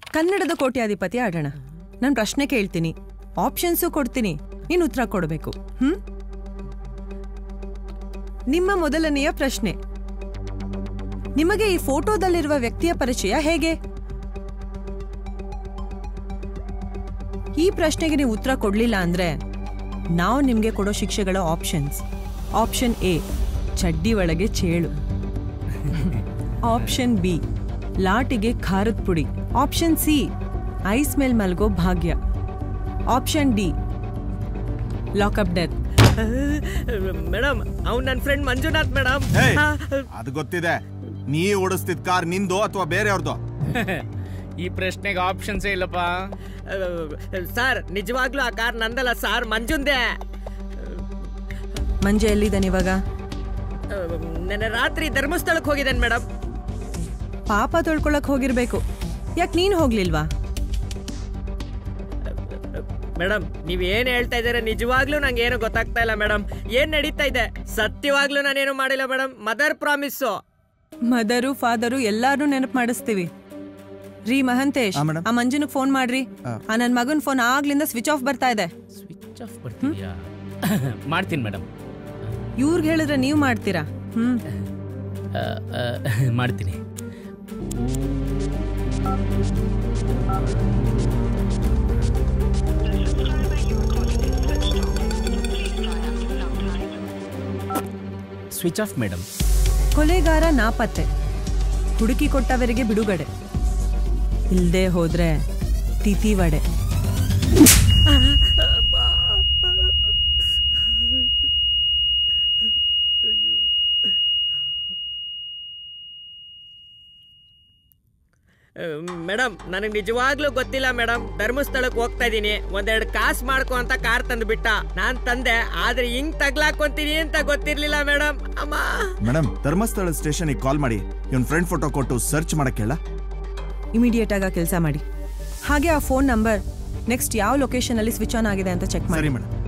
ಕನ್ನಡದ ಕೋಟ್ಯಾಧಿಪತಿ ಆಡೋಣ ನಾನು ಪ್ರಶ್ನೆ ಕೇಳ್ತೀನಿ ಆಪ್ಷನ್ಸು ಕೊಡ್ತೀನಿ ನೀನು ಉತ್ತರ ಕೊಡಬೇಕು ಹ್ಮ್ ನಿಮ್ಮ ಮೊದಲನೆಯ ಪ್ರಶ್ನೆ ನಿಮಗೆ ಈ ಫೋಟೋದಲ್ಲಿರುವ ವ್ಯಕ್ತಿಯ ಪರಿಚಯ ಹೇಗೆ ಈ ಪ್ರಶ್ನೆಗೆ ನೀವು ಉತ್ತರ ಕೊಡ್ಲಿಲ್ಲ ಅಂದ್ರೆ ನಾವು ನಿಮಗೆ ಕೊಡೋ ಶಿಕ್ಷೆಗಳ ಆಪ್ಷನ್ಸ್ ಆಪ್ಷನ್ ಎ ಚಡ್ಡಿ ಒಳಗೆ ಚೇಳು ಆಪ್ಷನ್ ಬಿ ಲಾಟಿಗೆ ಖಾರದ ಪುಡಿ ಆಪ್ಷನ್ ಸಿ ಐಸ್ ಮೇಲ್ ಮಲ್ಗೋ ಭಾಗ್ಯ option D lockup death madam ಅವ್ನು ನನ್ನ ಫ್ರೆಂಡ್ ಮಂಜುನಾಥ್ ಮೇಡಮ್ ಹೇಯ್, ಅದು ಗೊತ್ತಿದೆ ನೀ ಓಡಿಸ್ತಿದ್ ಕಾರ್ ನಿಂದು ಅಥವಾ ಬೇರೆಯವ್ರದ್ದು ಈ ಪ್ರಶ್ನೆಗೆ ಆಪ್ಷನ್ಸೇ ಇಲ್ಲಪ್ಪ ಸರ್ ನಿಜವಾಗ್ಲೂ ಆ ಕಾರ್ ನಂದಲ್ಲ ಸರ್ ಮಂಜುಂದೆ ಮಂಜೆ ಎಲ್ಲಿದ್ದಾನೆ ಇವಾಗ ನೆನ್ನೆ ರಾತ್ರಿ ಧರ್ಮಸ್ಥಳಕ್ಕೆ ಹೋಗಿದ್ದೇನೆ ಮೇಡಮ್ ಪಾಪ ತೊಳ್ಕೊಳಕ್ ಹೋಗಿರ್ಬೇಕು ಯಾಕೆ ನೀನು ಹೋಗ್ಲಿಲ್ವಾ ಮೇಡಮ್ ನೀವ್ ಏನ್ ಹೇಳ್ತಾ ಇದ್ದೀರಾ ನಿಜವಾಗ್ಲೂ ನಂಗೆ ಏನು ಗೊತ್ತಾಗ್ತಾ ಇಲ್ಲ ಮೇಡಮ್ ಏನ್ ನಡೀತಾ ಇದೆ ಸತ್ಯವಾಗ್ಲೂ ನಾನೇನು ಮಾಡಿಲ್ಲ madam mother promise mother father ಎಲ್ಲಾರು ನೆನಪು ಮಾಡಿಸ್ತೀವಿ ರೀ ಮಹಂತೇಶ್ ಆ, madam. ಆ ಮಂಜುನಿಗೆ ಫೋನ್ ಮಾಡ್ರಿ ಆ ನನ್ ಮಗನ್ ಫೋನ್ ಆಗ್ಲಿಂದ ಸ್ವಿಚ್ ಆಫ್ ಬರ್ತಾ ಇದೆ ಸ್ವಿಚ್ ಆಫ್ ಬರ್ತೀಯಾ ಮಾಡ್ತೀನಿ ಮೇಡಮ್ ಇವ್ರಿಗೆ ಹೇಳಿದ್ರೆ ನೀವು ಮಾಡ್ತೀರಾ ಹ್ಮ್ ಮಾಡ್ತೀನಿ ಸ್ವಿಚ್ ಆಫ್ ಮೇಡಮ್ ಕೊಲೆಗಾರ ನಾಪತ್ತೆ ಹುಡುಕಿ ಕೊಟ್ಟವರಿಗೆ ಬಿಡುಗಡೆ ಇಲ್ದೇ ಹೋದ್ರೆ ತಿಥಿ ವಡೆ ಮೇಡಮ್ ನನಗೆ ನಿಜವಾಗ್ಲೂ ಗೊತ್ತಿಲ್ಲ ಮೇಡಮ್ ಧರ್ಮಸ್ಥಳಕ್ಕೆ ಹೋಗ್ತಾ ಇದೀನಿ ಒಂದೆರಡು ಕಾಸು ಮಾಡ್ಕೊ ಅಂತ ಕಾರ್ ತಂದು ಬಿಟ್ಟ ನಾನ್ ತಂದೆ ಆದ್ರೆ ಹಿಂಗ್ ತಗ್ಲಾಕೊಂತೀನಿ ಅಂತ ಗೊತ್ತಿರ್ಲಿಲ್ಲ ಮೇಡಮ್ ಅಮ್ಮ ಮೇಡಮ್ ಧರ್ಮಸ್ಥಳ ಸ್ಟೇಷನ್ಗೆ ಕಾಲ್ ಮಾಡಿ ಇವನ್ ಫ್ರೆಂಡ್ ಫೋಟೋ ಕೊಟ್ಟು ಸರ್ಚ್ ಮಾಡಕ್ ಹೇಳ ಇಮಿಡಿಯೇಟ್ ಆಗಿ ಕೆಲಸ ಮಾಡಿ ಹಾಗೆ ಆ ಫೋನ್ ನಂಬರ್ ನೆಕ್ಸ್ಟ್ ಯಾವ ಲೊಕೇಶನ್ ಅಲ್ಲಿ ಸ್ವಿಚ್ ಆನ್ ಆಗಿದೆ ಅಂತ ಚೆಕ್ ಮಾಡಿ ಸರಿ ಮೇಡಮ್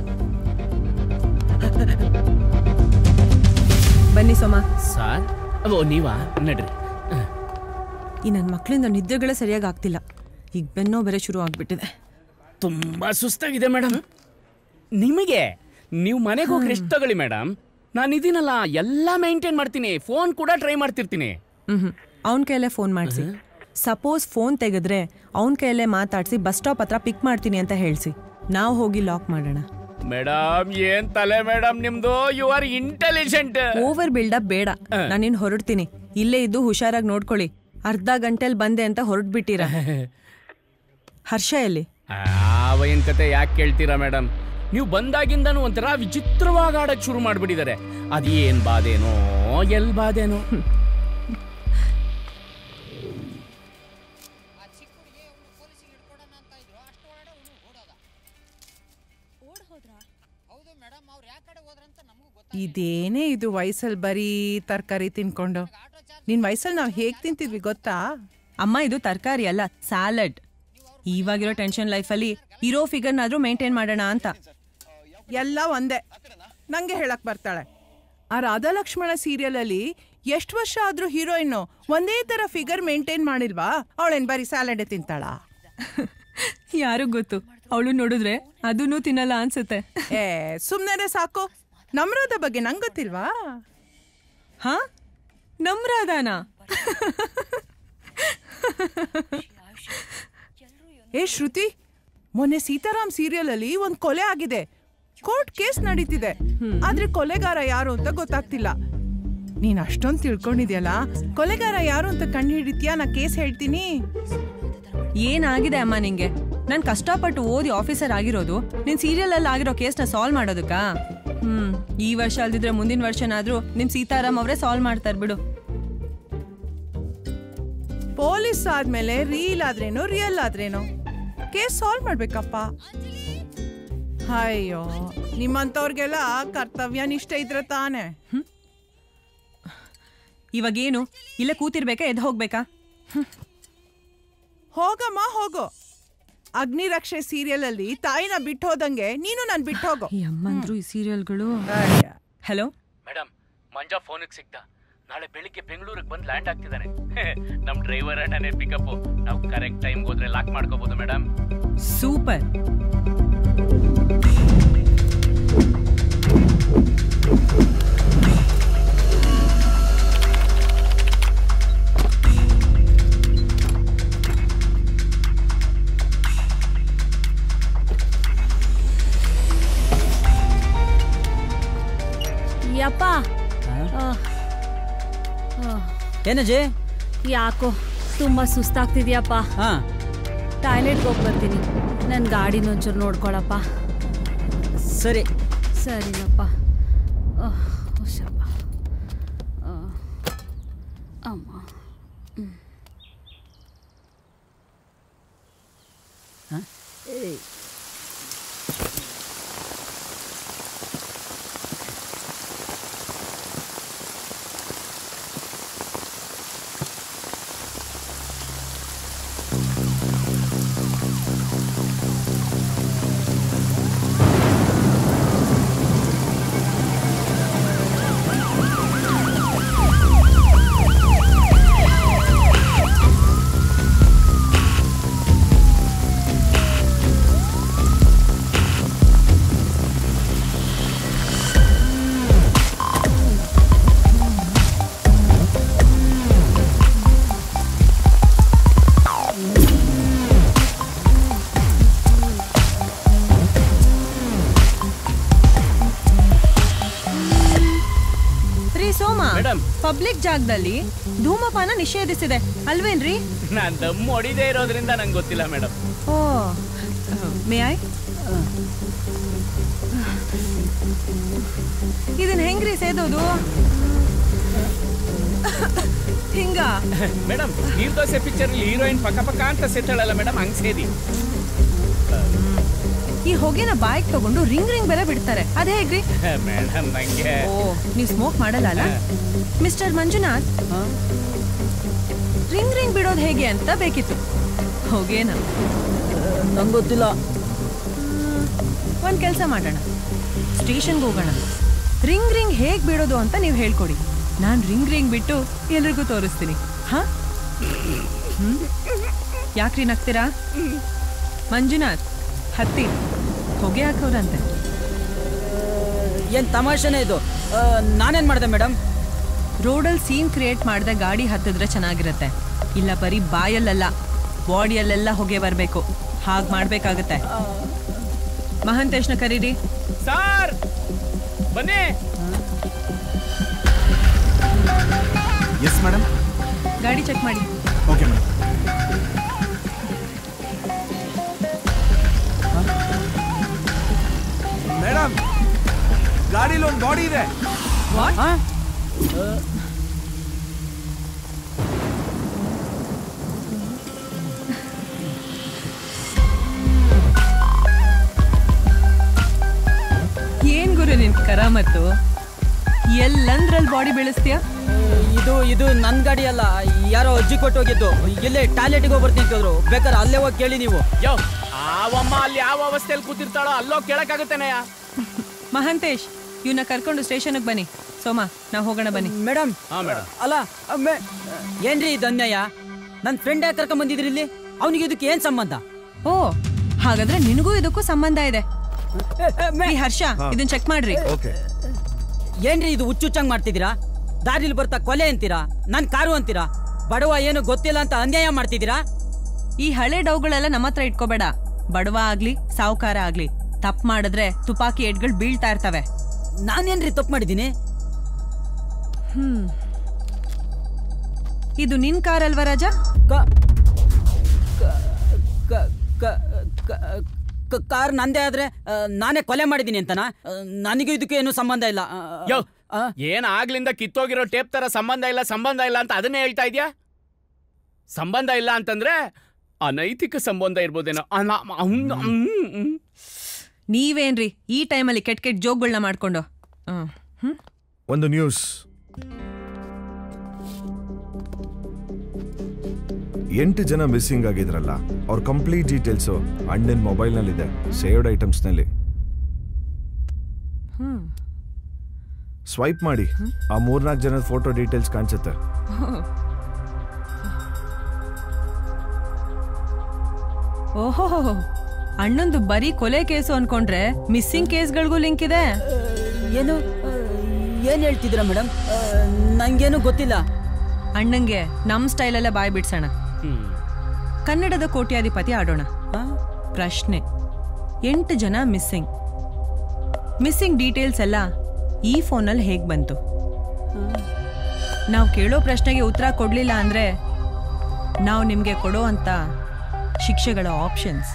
ಬನ್ನಿ ಸೋಮ ಸಾರ್ ಓ ನೀವಾ ನಡ್ರಿ ಈ ನನ್ನ ಮಕ್ಕಳಿಂದ ನಿದ್ರೆಗಳೇ ಸರಿಯಾಗಿ ಆಗ್ತಿಲ್ಲ ಈಗ ಬೆನ್ನೋ ಬೇರೆ ಶುರು ಆಗ್ಬಿಟ್ಟಿದೆ ತುಂಬಾ ಸುಸ್ತಾಗಿದೆ ಮೇಡಮ್ ನಿಮಗೆ ನೀವು ಮನೆಗೆ ಹೋಗಿ ರೆಸ್ಟ್ ತಗೊಳ್ಳಿ ಮೇಡಮ್ ನಾನು ಇದೀನಲ್ಲ ಎಲ್ಲ ಮೇಂಟೈನ್ ಮಾಡ್ತೀನಿ ಫೋನ್ ಕೂಡ ಟ್ರೈ ಮಾಡ್ತಿರ್ತೀನಿ ಹ್ಮ್ ಅವನ ಕೈಯಲ್ಲೇ ಫೋನ್ ಮಾಡಿಸಿ ಸಪೋಸ್ ಫೋನ್ ತೆಗೆದ್ರೆ ಅವನ ಕೈಯಲ್ಲೇ ಮಾತಾಡಿಸಿ ಬಸ್ ಸ್ಟಾಪ್ ಹತ್ರ ಪಿಕ್ ಮಾಡ್ತೀನಿ ಅಂತ ಹೇಳಿಸಿ ನಾವು ಹೋಗಿ ಲಾಕ್ ಮಾಡೋಣ ಮೇಡಮ್ ಏನ್ ತಲೆ ಮೇಡಮ್ ನಿಮ್ದು you are intelligent over build up ಬೇಡ ನಾನಿನ್ ಹೊರಡ್ತೀನಿ ಇಲ್ಲೇ ಇದ್ದು ಹುಷಾರಾಗಿ ನೋಡ್ಕೊಳ್ಳಿ ಅರ್ಧ ಗಂಟೆಲ್ ಬಂದೆ ಅಂತ ಹೊರಟ್ಬಿಟ್ಟಿರ ಹರ್ಷ ಎಲ್ಲಿ ಆವಯ್ಯನ್ ಕತೆ ಯಾಕೆ ಕೇಳ್ತೀರಾ ಮೇಡಮ್ ನೀವು ಬಂದಾಗಿಂದನೂ ಒಂಥರ ವಿಚಿತ್ರವಾಗಿ ಆಡಕ್ ಶುರು ಮಾಡ್ಬಿಟ್ಟಿದ್ದಾರೆ ಅದೇನ್ ಬಾಧೇನೋ ಎಲ್ ಬಾಧೇನೋ ಇದೇನೇ ಇದು ವಯಸ್ಸಲ್ಲಿ ಬರೀ ತರಕಾರಿ ತಿನ್ಕೊಂಡು ನಿನ್ ವಯಸ್ಸಲ್ಲಿ ನಾವು ಹೇಗ್ ತಿಂತಿದ್ವಿ ಗೊತ್ತಾ ಅಮ್ಮ ಇದು ತರಕಾರಿ ಅಲ್ಲ ಸ್ಯಾಲಡ್ ಇವಾಗಿರೋ ಟೆನ್ಷನ್ ಲೈಫಲ್ಲಿ ಇರೋ ಫಿಗರ್ನಾದ್ರೂ ಮೇಂಟೈನ್ ಮಾಡೋಣ ಅಂತ ಎಲ್ಲ ಒಂದೇ ನಂಗೆ ಹೇಳಕ್ ಬರ್ತಾಳೆ ಆ ರಾಧಾಲಕ್ಷ್ಮಣ ಸೀರಿಯಲ್ ಅಲ್ಲಿ ಎಷ್ಟು ವರ್ಷ ಆದ್ರೂ ಹೀರೋಯಿನ್ ಒಂದೇ ತರ ಫಿಗರ್ ಮೇಂಟೈನ್ ಮಾಡಿಲ್ವಾ ಅವಳೇನ್ ಬರೀ ಸ್ಯಾಲಡ್ ತಿಂತಾಳ ಯಾರು ಗೊತ್ತು ಅವಳು ನೋಡಿದ್ರೆ ಅದನ್ನೂ ತಿನ್ನಲ್ಲ ಅನ್ಸುತ್ತೆ ಏ ಸುಮ್ನೆ ಸಾಕು ನಮ್ರದ ಬಗ್ಗೆ ನಂಗೆ ಗೊತ್ತಿಲ್ವಾ ಹಾ ನಮ್ರಾದಾನ ಏ ಶ್ರುತಿ ಮೊನ್ನೆ ಸೀತಾರಾಮ್ ಸೀರಿಯಲ್ ಅಲ್ಲಿ ಒಂದ್ ಕೊಲೆ ಆಗಿದೆ ಕೋರ್ಟ್ ಕೇಸ್ ನಡೀತಿದೆ ಆದ್ರೆ ಕೊಲೆಗಾರ ಯಾರು ಅಂತ ಗೊತ್ತಾಗ್ತಿಲ್ಲ ನೀನ್ ಅಷ್ಟೊಂದ್ ತಿಳ್ಕೊಂಡಿದ್ಯಲ್ಲ ಕೊಲೆಗಾರ ಯಾರು ಅಂತ ಕಂಡು ಹಿಡಿತ್ಯಾ ನಾ ಕೇಸ್ ಹೇಳ್ತೀನಿ ಏನಾಗಿದೆ ಅಮ್ಮ ನಿಂಗೆ ನಾನು ಕಷ್ಟಪಟ್ಟು ಓದಿ ಆಫೀಸರ್ ಆಗಿರೋದು ನಿನ್ ಸೀರಿಯಲ್ ಅಲ್ಲಿ ಆಗಿರೋ ಕೇಸ್ನ ಸಾಲ್ವ್ ಮಾಡೋದಕ್ಕಾ ಹ್ಮ್ ಈ ವರ್ಷ ಅಲ್ದಿದ್ರೆ ಮುಂದಿನ ವರ್ಷನಾದ್ರೂ ನಿಮ್ ಸೀತಾರಾಮ್ ಅವರೇ ಸಾಲ್ವ್ ಮಾಡ್ತಾರೆ ಬಿಡು ಪೊಲೀಸ್ ಆದ್ಮೇಲೆ ರೀಲ್ ಆದ್ರೇನು ರಿಯಲ್ ಆದ್ರೇನು ಕೇಸ್ ಸಾಲ್ವ್ ಮಾಡ್ಬೇಕಪ್ಪ ಅಯ್ಯೋ ನಿಮ್ಮಂತವ್ರಿಗೆಲ್ಲ ಕರ್ತವ್ಯ ನಿಷ್ಠೆ ಇದ್ರೆ ತಾನೆ ಇವಾಗೇನು ಇಲ್ಲೇ ಕೂತಿರ್ಬೇಕಾ ಎದ್ದು ಹೋಗ್ಬೇಕಾ ಹೋಗಮ್ಮ ಹೋಗು ಅಗ್ನಿರಕ್ಷೆ ಸೀರಿಯಲ್ ಅಲ್ಲಿ ತಾಯಿನ ಬಿಟ್ಟು ಹೋದಂಗೆ ನೀನು ನನ್ ಬಿಟ್ಟು ಹೋಗು ಈ ಅಮ್ಮಂದ್ರು ಈ ಸೀರಿಯಲ್ಗಳು ಅಯ್ಯ. ಹಲೋ ಮೇಡಮ್ ಮಂಜಾ ಫೋನಿಗೆ ಸಿಕ್ತ ನಾಳೆ ಬೆಳಿಗ್ಗೆ ಬೆಂಗಳೂರಿಗೆ ಬಂದು ಲ್ಯಾಂಡ್ ಆಗ್ತಿದ್ದಾನೆ ನಮ್ ಡ್ರೈವರ್ ಅಣ್ಣನೇ ಪಿಕಪ್ ನಾವು ಕರೆಕ್ಟ್ ಟೈಮ್ ಹೋದ್ರೆ ಲಾಕ್ ಮಾಡ್ಕೋಬಹುದು ಮೇಡಮ್ ಸೂಪರ್ ಯಪ್ಪ ಏನಜ್ಜಿ ಯಾಕೋ ತುಂಬಾ ಸುಸ್ತಾಗ್ತಿದ್ಯಪ್ಪ ಹಾ ಟಾಯ್ಲೆಟ್ಗೆ ಹೋಗಿ ಬರ್ತೀನಿ ನನ್ನ ಗಾಡಿನ ಒಂಚೂರು ನೋಡ್ಕೊಳಪ್ಪ ಸರಿ ಸರಿನಪ್ಪ ಆಹ್, ಹುಷಾರಪ್ಪ. ಆಹ್, ಅಮ್ಮ ರೀ ಸೋಮ Madam. ಪಬ್ಲಿಕ್ ಜಾಗದಲ್ಲಿ ಧೂಮಪಾನ ನಿಷೇಧಿಸಿದೆ ಅಲ್ವೇನ್ರಿ ನಾನ್ ದಮ್ ಹೊಡಿದೇ ಇರೋದ್ರಿಂದ ನಂಗೆ ಗೊತ್ತಿಲ್ಲ ಮೇಡಮ್ ಓ ಮೇ ಐ ಇದನ್ ಹೆಂಗ್ರಿ ಸೇದೋದು ಹಿಂಗ ಮೇಡಮ್ ನೀರ್ ದೋಸೆ ಪಿಕ್ಚರ್ ಹೀರೋಯಿನ್ ಪಕ್ಕ ಪಕ್ಕ ಅಂತ ಸೆತ್ತಳಲ್ಲ ಮೇಡಮ್ ಹಂಗ್ ಸೇದಿ ಈ ಹೊಗೆನ ಬಾಯ್ಗ್ ತಗೊಂಡು ರಿಂಗ್ ರಿಂಗ್ ಬೇರೆ ಬಿಡ್ತಾರೆ ಅದೇ ಹೇಗ್ರಿ ಮೇಡಮ್ ನಂಗೆ ಓ ನೀವು ಸ್ಮೋಕ್ ಮಾಡಲ್ಲ ಅಲ್ಲ ಮಿಸ್ಟರ್ ಮಂಜುನಾಥ್ ರಿಂಗ್ ರಿಂಗ್ ಬಿಡೋದು ಹೇಗೆ ಅಂತ ಬೇಕಿತ್ತು ಹೊಗೆನ ನಂಗೆ ಗೊತ್ತಿಲ್ಲ ಒಂದ್ ಕೆಲಸ ಮಾಡೋಣ ಸ್ಟೇಷನ್ಗೆ ಹೋಗೋಣ ರಿಂಗ್ ರಿಂಗ್ ಹೇಗ್ ಬಿಡೋದು ಅಂತ ನೀವು ಹೇಳ್ಕೊಡಿ ನಾನ್ ರಿಂಗ್ ರಿಂಗ್ ಬಿಟ್ಟು ಎಲ್ರಿಗೂ ತೋರಿಸ್ತೀನಿ ಹಾ ಹ್ಮ್? ಯಾಕ್ರಿ ನಗ್ತೀರಾ ಮಂಜುನಾಥ್ ಹತ್ತಿ ಹೊಗೆ ಹಾಕೋರಂತೆ ಏನ್ ತಮಾಷೆನೇ ಇದು ಆ, ನಾನೇನ್ ಮಾಡಿದೆ ಮೇಡಮ್ ರೋಡಲ್ಲಿ ಸೀನ್ ಕ್ರಿಯೇಟ್ ಮಾಡದೆ ಗಾಡಿ ಹತ್ತಿದ್ರೆ ಚೆನ್ನಾಗಿರುತ್ತೆ ಇಲ್ಲ ಬರೀ ಬಾಯಲ್ಲೆಲ್ಲ ಬಾಡಿಯಲ್ಲೆಲ್ಲ ಹೊಗೆ ಬರಬೇಕು ಹಾಗೆ ಮಾಡ್ಬೇಕಾಗತ್ತೆ ಮಹಂತೇಶ್ನ ಕರೀರಿ ಸಾರ್ ಬನ್ನಿ ಎಸ್ ಮೇಡಮ್ ಗಾಡಿ ಚೆಕ್ ಮಾಡಿ ಓಕೆ ಮೇಡಮ್ ಮೇಡಮ್ ಗಾಡಿಲಿ ಒಂದು ಬಾಡಿ ಇದೆ ಹಾ? ಏನ್ ಗುರು ನಿನ್ ಕರಾಮತ್ತು ಎಲ್ಲಂದ್ರಲ್ಲಿ ಬಾಡಿ ಬೆಳೆಸ್ತೀಯ ಇದು ಇದು ನನ್ ಗಾಡಿ ಅಲ್ಲ ಯಾರೋ ಅಜ್ಜಿ ಕೊಟ್ಟು ಹೋಗಿದ್ದು ಇಲ್ಲೇ ಟಾಯ್ಲೆಟ್ಗೆ ಹೋಗಿ ಬರ್ತೀನಿ ಅಂತಿದ್ರು ಬೇಕಾದ್ರೆ ಅಲ್ಲೇ ಹೋಗಿ ಕೇಳಿ ನೀವು ಯೋ ಆವಮ್ಮ ಅಲ್ಲಿ ಯಾವ ಅವಸ್ಥೆಯಲ್ಲಿ ಕೂತಿರ್ತಾಳೋ ಅಲ್ಲೋ ಕೇಳಕ್ಕಾಗುತ್ತೇನೆಯ ಮಹಂತೇಶ್ ಇವನ್ನ ಕರ್ಕೊಂಡು ಸ್ಟೇಷನ್ಗೆ ಬನ್ನಿ ಸೋಮ ನಾವು ಹೋಗೋಣ ಬನ್ನಿ ಮೇಡಮ್ ಹಾ ಮೇಡಮ್ ಅಲ್ಲ ಮೆ- ಏನ್ರಿ ಇದು ಅನ್ಯಾಯ ನನ್ನ ಫ್ರೆಂಡ್ ಯಾಕೆ ಕರ್ಕೊಂಡ್ ಬಂದಿದ್ರಿ ಇಲ್ಲಿ ಅವನಿಗೆ ಇದಕ್ಕೆ ಏನ್ ಸಂಬಂಧ ಓ ಹಾಗಾದ್ರೆ ನಿನಗೂ ಇದಕ್ಕೂ ಸಂಬಂಧ ಇದೆ ಏ, ಏ, ಮೆ- ಈ ಹರ್ಷ ಇದನ್ನ ಚೆಕ್ ಮಾಡ್ರಿ ಓಕೆ ಏನ್ರಿ ಇದು ಹುಚ್ಚುಚ್ಚಂಗ್ ಮಾಡ್ತಿದ್ದೀರಾ ದಾರಿಲಿ ಬರ್ತಾ ಕೊಲೆ ಅಂತೀರಾ ನನ್ ಕಾರು ಅಂತೀರಾ ಬಡವ ಏನು ಗೊತ್ತಿಲ್ಲ ಅಂತ ಅನ್ಯಾಯ ಮಾಡ್ತಿದ್ದೀರಾ ಈ ಹಳೆ ಡೌಗಳೆಲ್ಲ ನಮ್ಮ ಹತ್ರ ಇಟ್ಕೋಬೇಡ ಬಡವ ಆಗ್ಲಿ ಸಾವುಕಾರ ಆಗ್ಲಿ ತಪ್ಪು ಮಾಡಿದ್ರೆ ತುಪಾಕಿ ಎಡ್ಗಳು ಬೀಳ್ತಾ ಇರ್ತವೆ ನಾನೇನ್ರಿ ತಪ್ಪು ಮಾಡಿದ್ದೀನಿ ಹ್ಮ್ ಇದು ನಿನ್ ಕಾರ್ ಅಲ್ವಾ ರಾಜ ಕ- ಕ- ಕ- ಕ- ಕ- ಕ- ಕಾರ್ ನಂದೇ ಆದ್ರೆ ಆ, ನಾನೇ ಕೊಲೆ ಮಾಡಿದ್ದೀನಿ ಅಂತನಾ ಆ, ನನಗೂ ಇದಕ್ಕೂ ಏನು ಸಂಬಂಧ ಇಲ್ಲ ಆ, ಯೋ ಆ, ಏನ್ ಆಗ್ಲಿಂದ ಕಿತ್ತೋಗಿರೋ ಟೇಪ್ ತರ ಸಂಬಂಧ ಇಲ್ಲ ಸಂಬಂಧ ಇಲ್ಲ ಅಂತ ಅದನ್ನೇ ಹೇಳ್ತಾ ಇದ್ಯಾ ಸಂಬಂಧ ಇಲ್ಲ ಅಂತಂದ್ರೆ ಅನೈತಿಕ ಸಂಬಂಧ ಇರ್ಬೋದೇನೋ ಅನ- ಅವ್ನ್- ಹ್ಮ್, ಹ್ಮ್. ನೀವೇನ್ರಿ ಈ ಟೈಮಲ್ಲಿ ಕೆಟ್ಟ ಕೆಟ್ಟ ಜೋಕ್ಗಳನ್ನ ಮಾಡ್ಕೊಂಡು ಹ್ಮ್. ಹ್ಮ್ ಒಂದು ನ್ಯೂಸ್ ಎಂಟು ಜನ ಮಿಸ್ಸಿಂಗ್ ಆಗಿದ್ರಲ್ಲ ಅವ್ರ ಕಂಪ್ಲೀಟ್ ಡೀಟೇಲ್ಸು ಅಣ್ಣನ ಮೊಬೈಲ್ನಲ್ಲಿದೆ ಸೇವ್ಡ್ ಐಟಮ್ಸ್ನಲ್ಲಿ ಹ್ಮ್ ಸ್ವೈಪ್ ಮಾಡಿ ಆ ಮೂರ್ನಾಲ್ಕು ಜನದ ಫೋಟೋ ಡೀಟೇಲ್ಸ್ ಕಾಣಿಸುತ್ತೆ ಓಹೋ ಅಣ್ಣಂದು ಬರೀ ಕೊಲೆ ಕೇಸು ಅನ್ಕೊಂಡ್ರೆ ಮಿಸ್ಸಿಂಗ್ ಕೇಸ್ಗಳಿಗೂ ಲಿಂಕ್ ಇದೆ ಏನು ಆ, ಏನ್ ಹೇಳ್ತಿದ್ದೀರಾ ಮೇಡಮ್ ನಂಗೇನು ಗೊತ್ತಿಲ್ಲ ಅಣ್ಣಂಗೆ ನಮ್ ಸ್ಟೈಲಲ್ಲೇ ಬಾಯ್ ಬಿಡ್ಸೋಣ ಹ್ಮ್ ಕನ್ನಡದ ಕೋಟ್ಯಾಧಿಪತಿ ಆಡೋಣ ಆ? ಪ್ರಶ್ನೆ ಎಂಟು ಜನ ಮಿಸ್ಸಿಂಗ್ ಮಿಸ್ಸಿಂಗ್ ಡೀಟೇಲ್ಸ್ ಎಲ್ಲ ಈ ಫೋನಲ್ಲಿ ಹೇಗ್ ಬಂತು ನಾವು ಕೇಳೋ ಪ್ರಶ್ನೆಗೆ ಉತ್ತರ ಕೊಡ್ಲಿಲ್ಲ ಅಂದ್ರೆ ನಾವು ನಿಮ್ಗೆ ಕೊಡೋ ಅಂತ ಶಿಕ್ಷೆಗಳ ಆಪ್ಷನ್ಸ್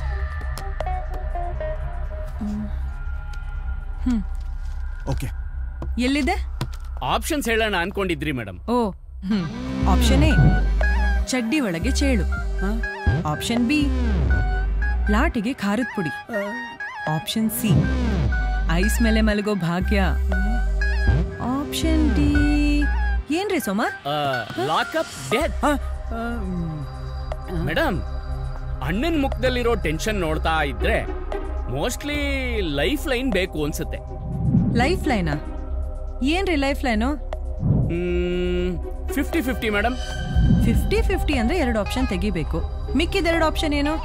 ಓಕೆ ಎಲ್ಲಿದೆ ಆಪ್ಷನ್ಸ್ ಹೇಳೋಣ ಅನ್ಕೊಂಡಿದ್ರಿ ಮೇಡಮ್ ಓ ಹ್ಮ್ ಆಪ್ಷನ್ ಎ ಚಡ್ಡಿ ಒಳಗೆ ಚೇಳು ಆಪ್ಷನ್ ಬಿ ಲಾಟಿಗೆ ಖಾರದ ಪುಡಿ ಆಪ್ಷನ್ ಸಿ ಐಸ್ ಮೇಲೆ ಮಲಗೋ ಭಾಗ್ಯ ಆಪ್ಷನ್ ಡಿ ಏನ್ರಿ ಸೋಮ ಲಾಕಪ್ ಡೆತ್ ಮೇಡಮ್ ಅಣ್ಣನ ಮುಖದಲ್ಲಿರೋ ಟೆನ್ಷನ್ ನೋಡ್ತಾ ಇದ್ರೆ ಮೋಸ್ಟ್ಲಿ ಲೈಫ್ ಲೈನ್ ಬೇಕು ಅನ್ಸುತ್ತೆ ಲೈಫ್ ಲೈನಾ ಏನ್ರಿ life line fifty fifty madam fifty fifty ಅಂದ್ರೆ ಎರಡು ಆಪ್ಷನ್ ತೆಗಿಬೇಕು ಮಿಕ್ಕಿದ ಎರಡು ಆಪ್ಷನ್ ಏನು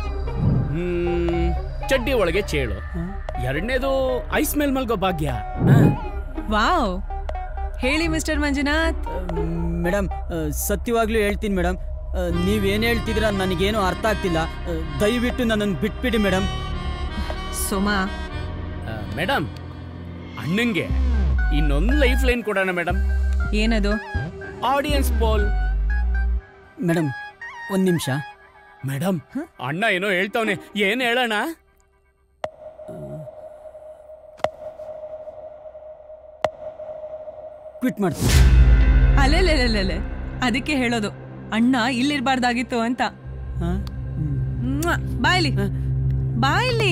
ಚಡ್ಡಿ ಒಳಗೆ ಚೇಳು ಎರಡನೇದು ಐಸ್ ಮೇಲ್ ಮಲ್ಗೋ ಭಾಗ್ಯ ವಾವ್ ಹೇಳಿ ಮಿಸ್ಟರ್ ಮಂಜುನಾಥ್ ಮೇಡಮ್ ಸತ್ಯವಾಗ್ಲೂ ಹೇಳ್ತೀನಿ ಮೇಡಮ್ ನೀವೇನು ಹೇಳ್ತಿದ್ದೀರಾ ನನಗೇನು ಅರ್ಥ ಆಗ್ತಿಲ್ಲ ಆ, ದಯವಿಟ್ಟು ನನ್ನನ್ನು ಬಿಟ್ಬಿಡಿ ಮೇಡಮ್ ಸೋಮಾ ಮೇಡಮ್ ಅಣ್ಣಂಗೆ ಇನ್ನೊಂದು ಲೈಫ್ ಲೈನ್ ಕೊಡೋಣ ಮೇಡಮ್ ಏನದು ಆಡಿಯನ್ಸ್ ಪೋಲ್ ಮೇಡಮ್ ಒಂದು ನಿಮಿಷ ಮೇಡಮ್ ಅಣ್ಣ ಏನೋ ಹೇಳ್ತಾವನೆ ಏನ್ ಹೇಳೋಣ ಕ್ವಿಟ್ ಮಾಡ್ತೀನಿ ಅಲೆಲೆಲೆಲೆಲೆ ಅದಕ್ಕೆ ಹೇಳೋದು ಅಣ್ಣ ಇಲ್ಲಿರ್ಬಾರ್ದಾಗಿತ್ತು ಅಂತ ಹಾಂ ಮ್ವಾ! ಬಾಯ್ಲಿ ಬಾಯ್ಲಿ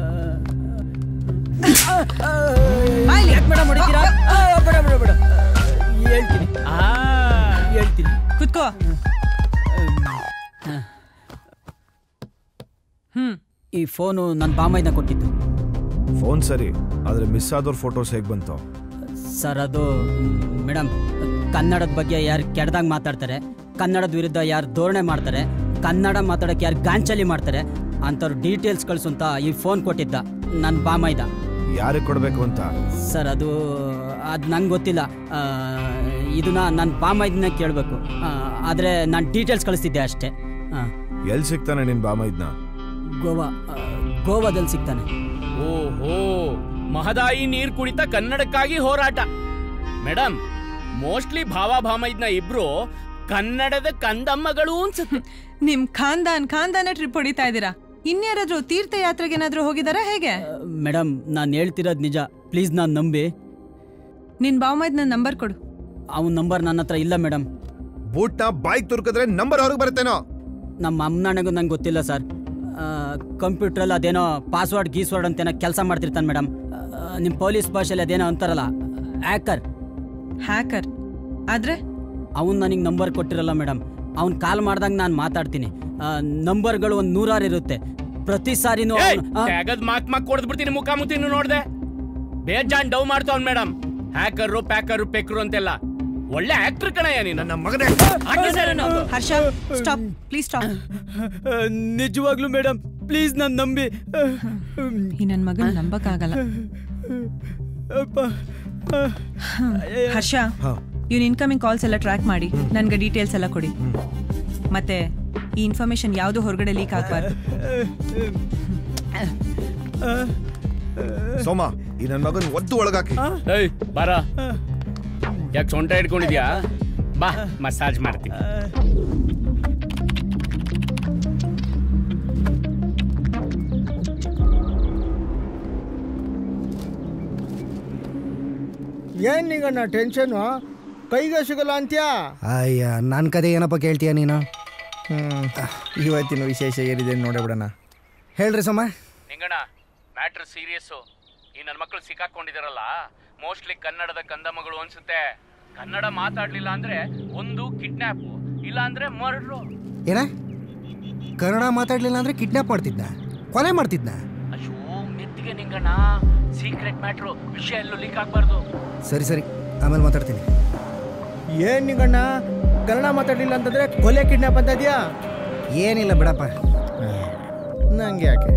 ಬಾಯ್ಲಿ ಮೇಡಮ್ ಹೊಡಿತೀರಾ ಆ, ಬೇಡ ಬೇಡ ಬೇಡ ಹೇಳ್ತೀನಿ ಆ ಹೇಳ್ತೀನಿ ಕುತ್ಕೋ ಹ್ಮ್ ಈ ಫೋನು ನನ್ನ ಬಾಮೈನ ಕೊಟ್ಟಿದ್ದು ಫೋನ್ ಸರಿ ಆದ್ರೆ ಮಿಸ್ ಆದವ್ರ ಫೋಟೋಸ್ ಹೇಗೆ ಬಂತು ಸರ್ ಅದು ಮೇಡಮ್ ಕನ್ನಡದ ಬಗ್ಗೆ ಯಾರು ಕೆಡ್ದಾಗ ಮಾತಾಡ್ತಾರೆ ಕನ್ನಡದ ವಿರುದ್ಧ ಯಾರು ಧೋರಣೆ ಮಾಡ್ತಾರೆ ಕನ್ನಡ ಮಾತಾಡೋಕೆ ಯಾರು ಗಾಂಚಲಿ ಮಾಡ್ತಾರೆ ಅಂಥವ್ರು ಡೀಟೇಲ್ಸ್ ಕಳಿಸು ಅಂತ ಈ ಫೋನ್ ಕೊಟ್ಟಿದ್ದ ನನ್ನ ಬಾಮೈದ ಯಾರಿಗೆ ಕೊಡಬೇಕು ಅಂತ ಸರ್ ಅದು ಅದು ನಂಗೆ ಗೊತ್ತಿಲ್ಲ ಆ, ಇದನ್ನ ನನ್ನ ಬಾಮೈದನ್ನ ಕೇಳಬೇಕು ಆದರೆ ನಾನು ಡೀಟೇಲ್ಸ್ ಕಳಿಸ್ತಿದ್ದೆ ಅಷ್ಟೇ ಹಾಂ ಎಲ್ಲಿ ಸಿಗ್ತಾನೆ ನಿನ್ ಬಾಮೈದ್ನ ಗೋವಾ ಆ, ಗೋವಾದಲ್ಲಿ ಸಿಗ್ತಾನೆ ಓಹೋ ಮಹದಾಯಿ ನೀರ್ ಕುಡಿತ ಕನ್ನಡಕ್ಕಾಗಿ ಹೋರಾಟ ಮೇಡಮ್ ಮೋಸ್ಟ್ಲಿ ಭಾವ ಭಾಮೈದ್ನ ಇಬ್ರು ಕನ್ನಡದ ಕಂದಮ್ಮಗಳು ಅನ್ಸುತ್ತೆ ನಿಮ್ ಖಾನ್ದಾನ್ ಖಾನ್ದಾನ ಟ್ರಿಪ್ ಹೊಡಿತಾ ಇದ್ದೀರಾ ಇನ್ಯಾರಾದ್ರೂ ತೀರ್ಥಯಾತ್ರೆಗೆ ಏನಾದ್ರೂ ಹೋಗಿದಾರಾ ಹೇಗೆ ಮೇಡಮ್ ನಾನು ಹೇಳ್ತಿರೋದು ನಿಜ ಪ್ಲೀಸ್ ನಾನು ನಂಬಿ ನಿನ್ ಬಾವಮಾಯ್ದ್ ನನ್ನ ನಂಬರ್ ಕೊಡು ಅವನ ನಂಬರ್ ನನ್ನ ಹತ್ರ ಇಲ್ಲ ಮೇಡಮ್ ಬೂಟ್ನ ಬಾಯ್ಗೆ ತುರ್ಕಿದ್ರೆ ನಂಬರ್ ಅವ್ರಿಗೆ ಬರುತ್ತೇನೋ ನಮ್ಮ ಅಮ್ಮನಗೂ ನಂಗೆ ಗೊತ್ತಿಲ್ಲ ಸರ್ ಕಂಪ್ಯೂಟ್ರಲ್ಲಿ ಅದೇನೋ ಪಾಸ್ವರ್ಡ್ ಗೀಸ್ವರ್ಡ್ ಅಂತೇನೋ ಕೆಲಸ ಮಾಡ್ತಿರ್ತಾನೆ ಮೇಡಮ್ ನಿಮ್ಮ ಪೊಲೀಸ್ ಭಾಷೆಯಲ್ಲಿ ಅದೇನೋ ಅಂತಾರಲ್ಲ ಹ್ಯಾಕರ್ ಹ್ಯಾಕರ್ ಆದ್ರೆ ಅವ್ನು ನನಗೆ ನಂಬರ್ ಕೊಟ್ಟಿರಲ್ಲ ಮೇಡಮ್ ಅವ್ನು ಕಾಲ್ ಮಾಡ್ದಾಗ ನಾನು ಮಾತಾಡ್ತೀನಿ ನಂಬರ್ಗಳು ಒಂದು ನೂರಾರು ಇರುತ್ತೆ ಪ್ರತಿ ಸಾರಿನೂ ಅವ್ನು- ಆ, ಟ್ಯಾಗದ್ ಮಾಕ್ ಮಾಕ್ ಕೊಡ್ದ್ಬಿಡ್ತೀನಿ ಮುಖಾಮುಖಿನು ನೋಡ್ದೆ ಬೇಜಾನ್ ಡವ್ ಮಾಡ್ತಾವ್ ಮೇಡಮ್ ಹ್ಯಾಕರು ಪ್ಯಾಕರು ಪೆಕ್ರು ಅಂತೆಲ್ಲ ಒಳ್ಳೆ ಆಕ್ಟರ್ ಕಣಯ್ಯ ನೀನು ನನ್ನ ಮಗನೇ ಹರ್ಷ ಸ್ಟಾಪ್ ಪ್ಲೀಸ್ ಸ್ಟಾಪ್ ಆ, ನಿಜವಾಗ್ಲೂ ಮೇಡಮ್ ಪ್ಲೀಸ್ ನಾನು ನಂಬಿ ಆ, ಈ ನನ್ ಮಗನ್ ನಂಬಕ್ಕಾಗಲ್ಲ ಅಪ್ಪ, ಆ, ಹರ್ಷ ಹಾ. ಇವ್ನ ಇನ್ಕಮಿಂಗ್ ಕಾಲ್ಸ್ ಎಲ್ಲ ಟ್ರ್ಯಾಕ್ ಮಾಡಿ ನನ್ಗೆ ಡೀಟೇಲ್ಸ್ ಎಲ್ಲ ಕೊಡಿ ಮತ್ತೆ ಈ ಇನ್ಫಾರ್ಮೇಶನ್ ಯಾವುದು ಹೊರಗಡೆ ಲೀಕ್ ಆಗ್ಬಾರ್ದು ಸೋಮ ಈ ನನ್ನ ಮಗನ್ ಒದ್ದು ಒಳಗಾಕಿ ಏಯ್ ಬಾರ ಯಾಕೆ ಸೊಂಟ ಹಿಡ್ಕೊಂಡಿದ್ಯಾ ಬಾ ಮಸಾಜ್ ಮಾಡ್ತೀನಿ ಏನ್ ನಿಗಣ್ಣ ಟೆನ್ಷನು ಕೈಗೆ ಸಿಗಲ್ಲ ಅಂತ್ಯಾ ಅಯ್ಯ ನನ್ನ ಕತೆ ಏನಪ್ಪ ಕೇಳ್ತೀಯ ನೀನು ಹ್ಮ್ ಇವತ್ತಿನ ವಿಶೇಷ ಏನಿದೆ ನೋಡೇ ಬಿಡೋಣ ಹೇಳ್ರಿ ಸೋಮ ನಿಂಗಣ್ಣ ಮ್ಯಾಟ್ರ್ ಸೀರಿಯಸ್ಸು ಈ ನನ್ನ ಮಕ್ಕಳು ಸಿಕ್ಕಾಕೊಂಡಿದಾರಲ್ಲ ಮೋಸ್ಟ್ಲಿ ಕನ್ನಡದ ಕಂದಮ್ಮಗಳು ಅನ್ಸುತ್ತೆ ಕನ್ನಡ ಮಾತಾಡ್ಲಿಲ್ಲ ಅಂದ್ರೆ ಒಂದು ಕಿಡ್ನಾಪ್ ಇಲ್ಲ ಅಂದ್ರೆ ಮರ್ಡ್ರು ಏನ ಕನ್ನಡ ಮಾತಾಡ್ಲಿಲ್ಲ ಅಂದ್ರೆ ಕಿಡ್ನಾಪ್ ಮಾಡ್ತಿದ್ನ ಕೊಲೆ ಮಾಡ್ತಿದ್ನ ಅಯ್ಯೋ ಮೆತ್ತಿಗೆ ನಿಂಗಣ್ಣ ಸೀಕ್ರೆಟ್ ಮ್ಯಾಟ್ರು ವಿಷಯ ಎಲ್ಲೂ ಲೀಕ್ ಆಗ್ಬಾರ್ದು ಸರಿ ಸರಿ ಆಮೇಲೆ ಮಾತಾಡ್ತೀನಿ ಏನ್ ನಿಂಗಣ್ಣ ಕನ್ನಡ ಮಾತಾಡ್ಲಿಲ್ಲ ಅಂತಂದ್ರೆ ಕೊಲೆ ಕಿಡ್ನಾಪ್ ಅಂತ ಇದೆಯಾ ಏನಿಲ್ಲ ಬಿಡಪ್ಪ ನಂಗೆ ಯಾಕೆ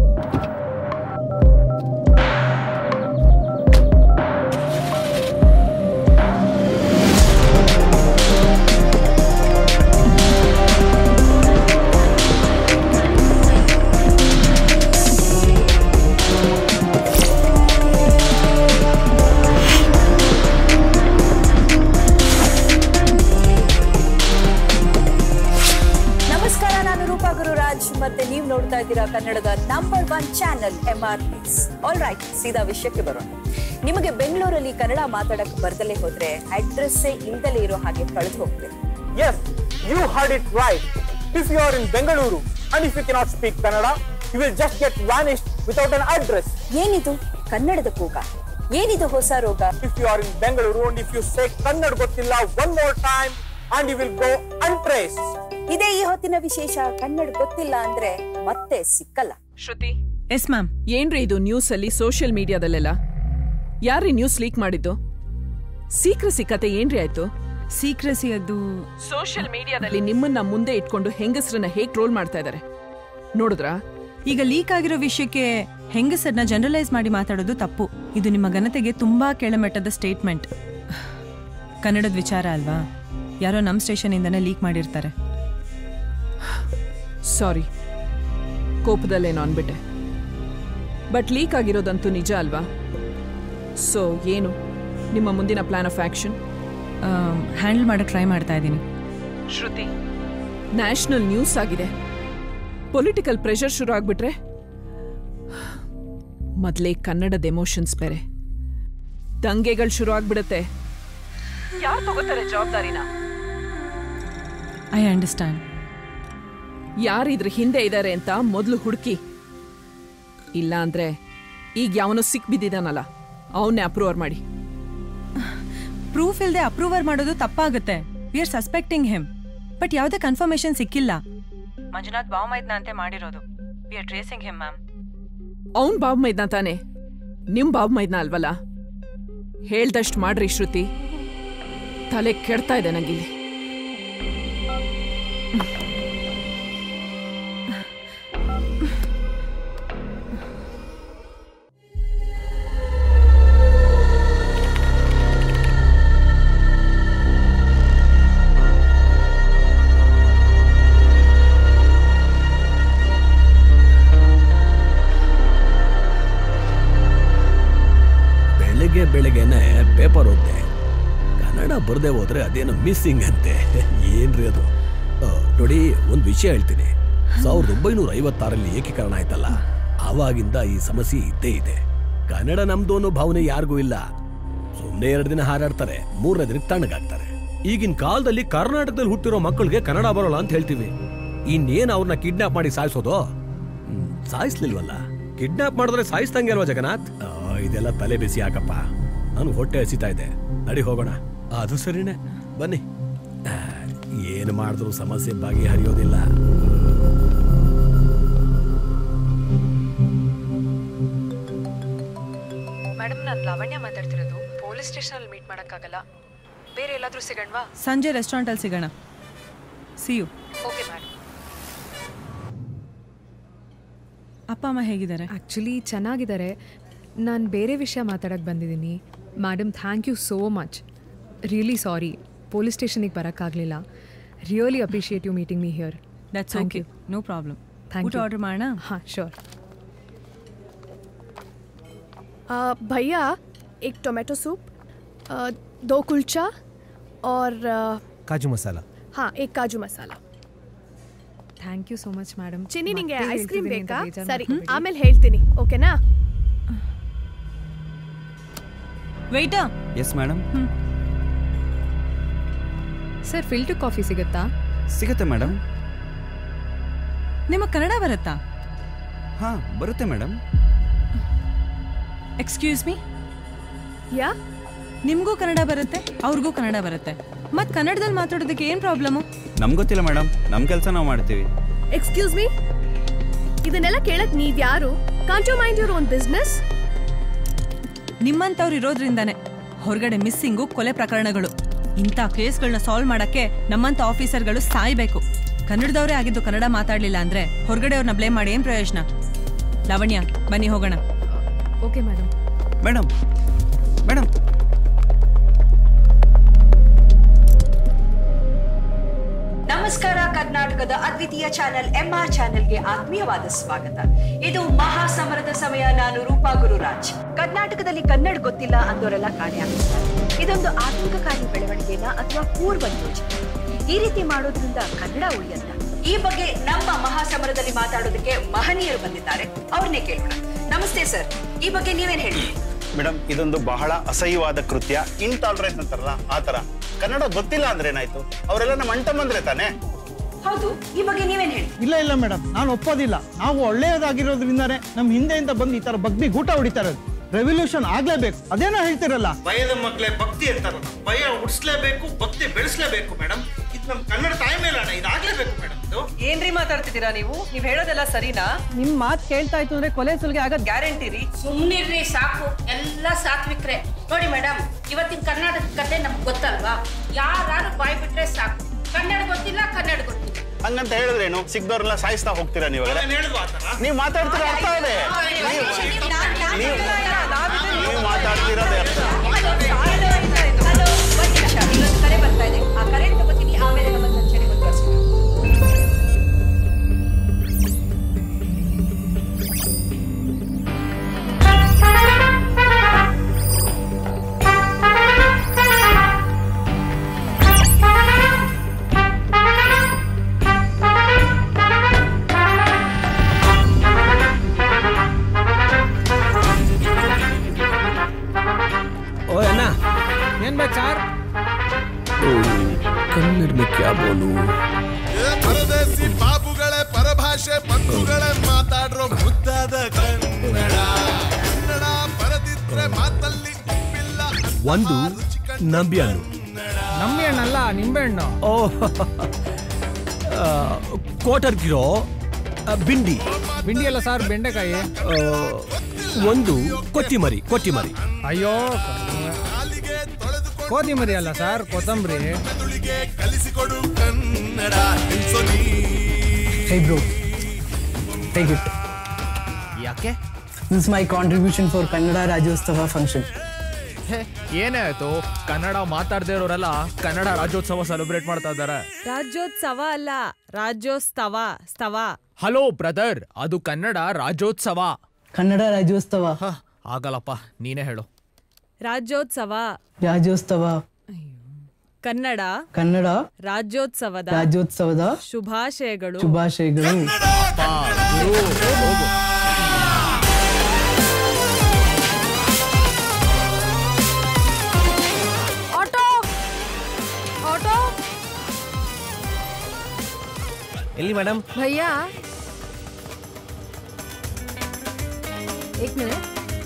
ನಮಸ್ಕಾರ ನಾನು ರೂಪಾ ಗುರುರಾಜ್ ಮತ್ತೆ ನೀವು ನೋಡ್ತಾ ಇದ್ದೀರಾ ಕನ್ನಡದ number one channel M R all right ಸೀದಾ ವಿಷಯಕ್ಕೆ ಬರೋಣ ನಿಮಗೆ ಬೆಂಗಳೂರಲ್ಲಿ ಕನ್ನಡ ಮಾತಾಡಕ್ ಬರ್ದಲೇ ಹೋದ್ರೆ ಅಡ್ರೆಸ್ಸೇ ಇಲ್ದಲೇ ಇರೋ ಹಾಗೆ ಕಳೆದು ಹೋಗ್ತೀರಿ Yes, you heard it right. If you are in Bengaluru and if you cannot speak Kannada, you will just get vanished without an address. ಏನಿದು ಕನ್ನಡದ ಕೂಗ ಏನಿದು ಹೊಸ ರೋಗ If you are in Bengaluru and if you say Kannada Gottilla one more time and you will go untraced. ಇದೇ ಈ ಹೊತ್ತಿನ ವಿಶೇಷ ಕನ್ನಡ ಗೊತ್ತಿಲ್ಲ ಅಂದ್ರೆ ಮತ್ತೆ ಸಿಕ್ಕಲ್ಲ ಶ್ರುತಿ ಎಸ್ ಮ್ಯಾಮ್ ಏನ್ರಿ ಇದು ನ್ಯೂಸ್ ಅಲ್ಲಿ ಸೋಷಿಯಲ್ ಮೀಡಿಯಾದಲ್ಲೆಲ್ಲ ಯಾರ್ರಿ ನ್ಯೂಸ್ ಲೀಕ್ ಮಾಡಿದ್ದು ಸೀಕ್ರೆಸಿ ಕತೆ ಏನ್ರಿ ಆಯ್ತು ಸೀಕ್ರೆಸಿ ಅದು ಸೋಷಿಯಲ್ ಮೀಡಿಯಾದಲ್ಲಿ ನಿಮ್ಮನ್ನ ಮುಂದೆ ಇಟ್ಕೊಂಡು ಹೆಂಗಸರನ್ನ ಹೇಗ್ ಟ್ರೋಲ್ ಮಾಡ್ತಾ ಇದಾರೆ ನೋಡಿದ್ರಾ ಈಗ ಲೀಕ್ ಆಗಿರೋ ವಿಷಯಕ್ಕೆ ಹೆಂಗಸರನ್ನ ಜನರಲೈಸ್ ಮಾಡಿ ಮಾತಾಡೋದು ತಪ್ಪು ಇದು ನಿಮ್ಮ ಘನತೆಗೆ ತುಂಬಾ ಕೆಳಮಟ್ಟದ ಸ್ಟೇಟ್ಮೆಂಟ್ ಕನ್ನಡದ ವಿಚಾರ ಅಲ್ವಾ ಯಾರೋ ನಮ್ಮ ಸ್ಟೇಷನಿಂದನೇ ಲೀಕ್ ಮಾಡಿರ್ತಾರೆ ಸಾರಿ ಕೋಪದಲ್ಲೇನೋ ಅನ್ಬಿಟ್ಟೆ ಬಟ್ ಲೀಕ್ ಆಗಿರೋದಂತೂ ನಿಜ ಅಲ್ವಾ ಸೊ ಏನು ನಿಮ್ಮ ಮುಂದಿನ ಪ್ಲಾನ್ ಆಫ್ ಆಕ್ಷನ್ ಹ್ಯಾಂಡಲ್ ಮಾಡಕ್ ಟ್ರೈ ಮಾಡ್ತಾ ಇದ್ದೀನಿ ಶ್ರುತಿ ನ್ಯಾಷನಲ್ ನ್ಯೂಸ್ ಆಗಿದೆ ಪೊಲಿಟಿಕಲ್ ಪ್ರೆಷರ್ ಶುರು ಆಗ್ಬಿಟ್ರೆ ಮೊದಲೇ ಕನ್ನಡದ ಎಮೋಷನ್ಸ್ ಬೇರೆ ದಂಗೆಗಳು ಶುರು ಆಗ್ಬಿಡುತ್ತೆ ಯಾರು ತಗೋತಾರೆ ಜವಾಬ್ದಾರಿನ ಐ ಅಂಡರ್ಸ್ಟ್ಯಾಂಡ್ ಯಾರು ಇದ್ರ ಹಿಂದೆ ಇದ್ದಾರೆ ಅಂತ ಮೊದಲು ಹುಡುಕಿ ಇಲ್ಲ ಅಂದ್ರೆ ಈಗ ಯಾವನೋ ಸಿಕ್ ಬಿದ್ದಿದಾನಲ್ಲ ಅವನ್ನೇ ಅಪ್ರೂವರ್ ಮಾಡಿ ಪ್ರೂಫ್ ಇಲ್ಲದೆ ಅಪ್ರೂವರ್ ಮಾಡೋದು ತಪ್ಪಾಗುತ್ತೆ we are suspecting him but ಯಾವುದೇ ಕನ್ಫರ್ಮೇಶನ್ ಸಿಕ್ಕಿಲ್ಲ ಮಂಜುನಾಥ್ ಬಾವಮೈದ್ನ ಅಂತೆ ಮಾಡಿರೋದು we are tracing him ma'am ಅವನ್ ಬಾಬ್ ಮೈದ್ನ ತಾನೆ ನಿಮ್ ಬಾಬ್ ಮೈದ್ನ ಅಲ್ವಲ್ಲ ಹೇಳ್ದಷ್ಟು ಮಾಡ್ರಿ ಶ್ರುತಿ ತಲೆ ಕೆಡ್ತಾ ಇದೆ ನಂಗಿಲ್ಲಿ ಬೆಳಗ್ಗೆ ಬೆಳಗ್ಗೆನೆ ಪೇಪರ್ ಓದ್ದೆ ಕನ್ನಡ ಬರ್ದೆ ಹೋದ್ರೆ ಅದೇನೋ ಮಿಸ್ಸಿಂಗ್ ಅಂತೆ ಏನ್ರಿ ಅದು ಆ, ನೋಡಿ ಒಂದು ವಿಷಯ ಹೇಳ್ತೀನಿ ಸಾವಿರದ ಒಂಬೈನೂರ ಐವತ್ತಾರಲ್ಲಿ ಏಕೀಕರಣ ಆಯ್ತಲ್ಲ ಆವಾಗಿಂದ ಈ ಸಮಸ್ಯೆ ಇದ್ದೇ ಇದೆ ಕನ್ನಡ ನಮ್ದು ಅನ್ನೋ ಭಾವನೆ ಯಾರಿಗೂ ಇಲ್ಲ ಸುಮ್ಮನೆ ಎರಡು ದಿನ ಹಾರಾಡ್ತಾರೆ ಮೂರನೇ ದಿನಕ್ಕೆ ತಣ್ಣಗಾಗ್ತಾರೆ ಈಗಿನ ಕಾಲದಲ್ಲಿ ಕರ್ನಾಟಕದಲ್ಲಿ ಹುಟ್ಟಿರೋ ಮಕ್ಕಳಿಗೆ ಕನ್ನಡ ಬರೋಲ್ಲ ಅಂತ ಹೇಳ್ತೀವಿ ಇನ್ನೇನ್ ಅವ್ರನ್ನ ಕಿಡ್ನಾಪ್ ಮಾಡಿ ಸಾಯಿಸೋದು ಹ್ಮ್, ಸಾಯಿಸ್ಲಿಲ್ವಲ್ಲ ಕಿಡ್ನಾಪ್ ಮಾಡಿದ್ರೆ ಸಾಯಿಸ್ದಂಗೆ ಅಲ್ವಾ ಜಗನ್ನಾಥ್ ಆ, ಇದೆಲ್ಲ ತಲೆ ಬಿಸಿ ಯಾಕಪ್ಪ ನಾನು ಹೊಟ್ಟೆ ಹಸಿತಾ ಇದೆ ನಡಿ ಹೋಗೋಣ ಅದು ಸರಿನೇ ಬನ್ನಿ ಆ, ಏನು ಮಾಡಿದ್ರು ಸಮಸ್ಯೆ ಬಗೆಹರಿಯೋದಿಲ್ಲ ಮೇಡಮ್ ನಾನು ಲಾವಣ್ಯ ಮಾತಾಡ್ತಿರೋದು ಪೊಲೀಸ್ ಸ್ಟೇಷನಲ್ಲಿ ಮೀಟ್ ಮಾಡೋಕ್ಕಾಗಲ್ಲ ಬೇರೆ ಎಲ್ಲಾದರೂ ಸಿಗೋಣವಾ ಸಂಜೆ ರೆಸ್ಟೋರೆಂಟಲ್ಲಿ ಸಿಗೋಣ ಸಿ ಯು ಓಕೆ ಮೇಡಮ್ ಅಪ್ಪ ಅಮ್ಮ ಹೇಗಿದ್ದಾರೆ ಆ್ಯಕ್ಚುಲಿ ಚೆನ್ನಾಗಿದ್ದಾರೆ ನಾನು ಬೇರೆ ವಿಷಯ ಮಾತಾಡೋಕ್ಕೆ ಬಂದಿದ್ದೀನಿ madam thank you so much really sorry police ಸ್ಟೇಷನಿಗೆ ಬರೋಕ್ಕಾಗಲಿಲ್ಲ really appreciate you meeting me here that's okay no problem thank ಊಟ ಆರ್ಡರ್ ಮಾಡೋಣ ಹಾಂ ಶೋರ್ आ, भैया एक टोमेटो सूप आ, दो कुलचा और आ, ಕಾಜು ಮಸಾಲ हाँ एक काजू मसाला thank you so much madam Chinni ನಿಂಗೆ ಐಸ್ ಕ್ರೀಮ್ ಬೇಕಾ ಸರಿ ಆಮೇಲೆ ಹೇಳ್ತೀನಿ ಓಕೆನಾ waiter yes madam sir filter coffee ಸಿಗುತ್ತಾ ಸಿಗುತ್ತೆ ಮೇಡಮ್ ನಿಮಗೆ ಕನ್ನಡ ಬರುತ್ತಾ ಹಾಂ ಬರುತ್ತೆ ಮೇಡಮ್ ಎಕ್ಸ್ಕ್ಯೂಸ್ ಮೀ ಯಾ ನಿಮಗೂ ಕನ್ನಡ ಬರುತ್ತೆ ಅವ್ರಿಗೂ ಕನ್ನಡ ಬರುತ್ತೆ ಮತ್ತೆ ಕನ್ನಡದಲ್ಲಿ ಮಾತಾಡೋದಕ್ಕೆ ಏನು ಪ್ರಾಬ್ಲಮ್ಮು ನಮ್ಗೆ ಗೊತ್ತಿಲ್ಲ ಮೇಡಮ್ ನಮ್ಮ ಕೆಲಸ ನಾವು ಮಾಡ್ತೀವಿ ಎಕ್ಸ್ಕ್ಯೂಸ್ ಮೀ ಇದನ್ನೆಲ್ಲ ಕೇಳಕ್ ನೀವ್ ಯಾರು can't you mind your own business ನಿಮ್ಮಂಥವ್ರು ಇರೋದ್ರಿಂದಾನೆ ಹೊರಗಡೆ ಮಿಸ್ಸಿಂಗು ಕೊಲೆ ಪ್ರಕರಣಗಳು ಇಂಥ ಕೇಸ್ಗಳನ್ನ ಸಾಲ್ವ್ ಮಾಡಕ್ಕೆ ನಮ್ಮಂತ ಆಫೀಸರ್ಗಳು ಸಾಯ್ಬೇಕು ಕನ್ನಡದವರೇ ಆಗಿದ್ದು ಕನ್ನಡ ಮಾತಾಡ್ಲಿಲ್ಲ ಅಂದ್ರೆ ಹೊರಗಡೆ ಅವ್ರನ್ನ ಬ್ಲೇಮ್ ಮಾಡಿ ಏನ್ ಪ್ರಯೋಜನ ಲಾವಣ್ಯ ಬನ್ನಿ ಹೋಗೋಣ ಓಕೆ ಮೇಡಮ್ ಮೇಡಮ್ ಮೇಡಮ್ ನಮಸ್ಕಾರ ಕರ್ನಾಟಕದ ಅದ್ವಿತೀಯ ಚಾನೆಲ್ ಎಂಆರ್ ಚಾನೆಲ್ಗೆ ಆತ್ಮೀಯವಾದ ಸ್ವಾಗತ ಇದು ಮಹಾ ಸಮರದ ಸಮಯ ನಾನು ರೂಪಾ ಗುರುರಾಜ್ ಕರ್ನಾಟಕದಲ್ಲಿ ಕನ್ನಡ ಗೊತ್ತಿಲ್ಲ ಅಂದವರೆಲ್ಲ ಕಾಣೆಯಾಗುತ್ತಾರೆ ಇದೊಂದು ಆತಂಕಕಾರಿ ಬೆಳವಣಿಗೆನ ಅಥವಾ ಪೂರ್ವ ಯೋಜನೆ ಈ ರೀತಿ ಮಾಡೋದ್ರಿಂದ ಕನ್ನಡ ಉಳಿಯಲ್ಲ ಈ ಬಗ್ಗೆ ನಮ್ಮ ಮಹಾಸಮರದಲ್ಲಿ ಮಾತಾಡೋದಕ್ಕೆ ಮಹನೀಯರು ಬಂದಿದ್ದಾರೆ ಅವ್ರನ್ನೇ ಕೇಳೋಣ ನಮಸ್ತೆ ಸರ್ ಈ ಬಗ್ಗೆ ನೀವೇನ್ ಹೇಳಿ ಮೇಡಮ್ ಇದೊಂದು ಬಹಳ ಅಸಹ್ಯವಾದ ಕೃತ್ಯ ಇನ್ಟಾಲರೆನ್ಸ್ ಅಂತಾರಲ್ಲ ಆ ತರ ಕನ್ನಡ ಗೊತ್ತಿಲ್ಲ ಅಂದ್ರೆ ಏನಾಯ್ತು ಅವರೆಲ್ಲ ನಮ್ಮ ಅಂಟಮ್ಮಂದ್ರೆ ತಾನೆ ಹೌದು ಈ ಬಗ್ಗೆ ನೀವೇನ್ ಹೇಳಿ ಇಲ್ಲ ಇಲ್ಲ ಮೇಡಮ್ ನಾನು ಒಪ್ಪೋದಿಲ್ಲ ನಾವು ಒಳ್ಳೆಯದಾಗಿರೋದ್ರಿಂದಾನೇ ನಮ್ಮ ಹಿಂದೆಯಿಂದ ಬಂದು ಈ ತರ ಬಗ್ಬಿ ಗೂಟ ಹೊಡಿತಾರೆ ರೆವಲ್ಯೂಷನ್ ಆಗ್ಲೇಬೇಕು ಅದೇನೋ ಹೇಳ್ತಿರಲ್ಲ ಭಯದ ಮಕ್ಕಳೇ ಭಕ್ತಿ ಅಂತಾರಲ್ಲ ಭಯ ಉಡ್ಸ್ಲೇಬೇಕು ಭಕ್ತಿ ಬೆಳೆಸ್ಲೇಬೇಕು ಮೇಡಮ್ ಇದು ನಮ್ಮ ಕನ್ನಡ ತಾಯಿ ಮೇಲಣ ಇದಾಗ್ಲೇಬೇಕು ಮೇಡಮ್ ಇದು ಏನ್ರಿ ಮಾತಾಡ್ತಿದ್ದೀರಾ ನೀವು ನೀವ್ ಹೇಳೋದೆಲ್ಲ ಸರಿನಾ ನಿಮ್ ಮಾತ್ ಕೇಳ್ತಾ ಇತ್ತು ಅಂದ್ರೆ ಕೊಲೆ ಸುಲ್ಗೆ ಆಗೋದ್ ಗ್ಯಾರಂಟಿ ರೀ ಸುಮ್ನಿರ್ರಿ ಸಾಕು ಎಲ್ಲ ಸಾತ್ವಿಕ್ರೆ ನೋಡಿ ಮೇಡಮ್ ಇವತ್ತಿನ ಕರ್ನಾಟಕದ ಕತೆ ನಮ್ಗೆ ಗೊತ್ತಲ್ವಾ ಯಾರು ಬಾಯ್ ಬಿಟ್ರೆ ಸಾಕು ಕನ್ನಡ ಗೊತ್ತಿಲ್ಲ ಕನ್ನಡ ಗೊತ್ತಿಲ್ಲ ಹಂಗಂತ ಹೇಳಿದ್ರೇನು ಸಿಗ್ದವ್ರೆಲ್ಲ ಸಾಯಿಸ್ತಾ ಹೋಗ್ತೀರಾ ನೀವು ನೀವು ಮಾತಾಡ್ತೀರಾ ಅರ್ಥ ಇದೆ ನೀವು ನೀವು ಮಾತಾಡ್ತಿರೋದೇ ಅರ್ಥ ಹಲೋ ಒಂದ್ ನಿಮಿಷ ಇಲ್ಲೊಂದು ಕರೆ ಬರ್ತಾ ಇದೆ ಆ ಕರೆ ತಗೋತೀನಿ ಆಮೇಲೆ ನಮ್ಮ ಚರ್ಚೆಗೆ ಮುಂದುವರಿಸೋಣ ಓ ಅಣ್ಣ ಏನ್ ಬೇಕು ಸರ್ ಕನ್ನಡ में क्या बोलूं ಪರದೇಸಿ ಬಾಬುಗಳೇ ಪರಭಾಷೆ ಬಂಧುಗಳೇ ಮಾತಾಡ್ರೋ ಮುದ್ದಾದ ಕನ್ನಡ ಕನ್ನಡ ಬರದಿದ್ರೆ ಮಾತಲ್ಲಿ ಉಪ್ಪಿಲ್ಲ ಒಂದು ನಂಬಿ ಹಣ್ಣು ನಮ್ಮಿ ಹಣ್ಣಲ್ಲ ನಿಂಬೆ ಹಣ್ಣು ಓ ಕೋಟರ್ಗಿರೋ ಬಿಂಡಿ ಬಿಂಡಿ ಅಲ್ಲ ಸರ್ ಬೆಂಡೆಕಾಯಿ ಆ, ಒಂದು ಕೊತ್ತಿಮರಿ ಕೊತ್ತಿಮರಿ ಅಯ್ಯೋ ಕೋತಿಮರಿ ಅಲ್ಲ ಸರ್ ಕೊತ್ತಂಬರಿ ಕಲಿಸಿಕೊಡು ಕನ್ನಡ ನಿಲ್ಸೋ ನೀ Hey bro, take it. ಯಾಕೆ This is my contribution for Kannada Rajyotsava function. ಏನೇ ಆಯ್ತು ಕನ್ನಡ ಮಾತಾಡದೇ ಇರೋರೆಲ್ಲ ಕನ್ನಡ ರಾಜ್ಯೋತ್ಸವ ಸೆಲೆಬ್ರೇಟ್ ಮಾಡ್ತಾ ಇದ್ದಾರೆ ರಾಜ್ಯೋತ್ಸವ ಅಲ್ಲ ರಾಜ್ಯೋತ್ಸವ ಸ್ತವ ಹಲೋ ಬ್ರದರ್ ಅದು ಕನ್ನಡ ರಾಜ್ಯೋತ್ಸವ Kannada Rajyotsava. ಆಗಲ್ಲಪ್ಪ ನೀನೇ ಹೇಳು ರಾಜ್ಯೋತ್ಸವ Rajyotsava. ಕನ್ನಡ ಕನ್ನಡ ರಾಜ್ಯೋತ್ಸವದ ರಾಜ್ಯೋತ್ಸವದ ಶುಭಾಶಯಗಳು ಶುಭಾಶಯಗಳು ಆಟೋ ಆಟೋ ಎಲ್ಲಿ ಮೇಡಮ್ भैया एक मिनट